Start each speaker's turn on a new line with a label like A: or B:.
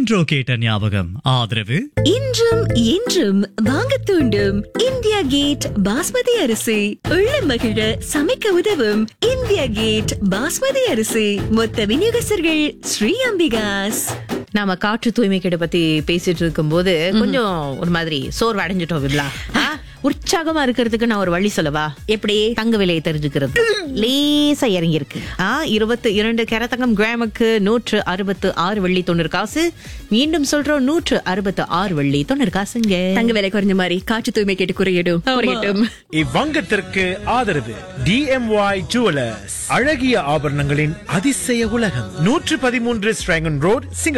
A: என்றோ கேட்ட ஞாபகம் ஆதரவு
B: இன்றும் என்றும் வாங்க தூண்டும் இந்தியா கேட் பாஸ்மதி அரிசி உள்ள மகிழ சமைக்க உதவும் இந்தியா கேட் பாஸ்மதி அரிசி மொத்த விநியோகஸ்தர்கள் ஸ்ரீ அம்பிகாஸ்
C: நாம காற்று தூய்மை கேட்ட பத்தி பேசிட்டு இருக்கும்போது கொஞ்சம் ஒரு மாதிரி சோர்வு அடைஞ்சிட்டோம் விமலா ஆ, உற்சாகமா இருக்கிறதுக்கு நான் ஒரு வழி சொல்லவா
B: எப்படி
C: தங்க விலையை தெரிஞ்சுக்கிறது லேசா இறங்கி இருக்கு ஆ இருபத்தி இரண்டு கேரத்தங்கம் கிராமுக்கு நூற்று அறுபத்து ஆறு வெள்ளி தொண்ணூறு காசு மீண்டும் சொல்றோம் நூற்று அறுபத்து ஆறு வெள்ளி தொண்ணூறு காசுங்க
B: தங்க விலை குறைஞ்ச மாதிரி காற்று தூய்மை கேட்டு குறையிடும் குறையட்டும்
D: இவ்வங்கத்திற்கு ஆதரவு டிஎம்ஒய் ஜுவலர்ஸ் அழகிய ஆபரணங்களின் அதிசய உலகம் நூற்று பதிமூன்று ஸ்ட்ராங்கன் ரோட் சிங்கப்பூர்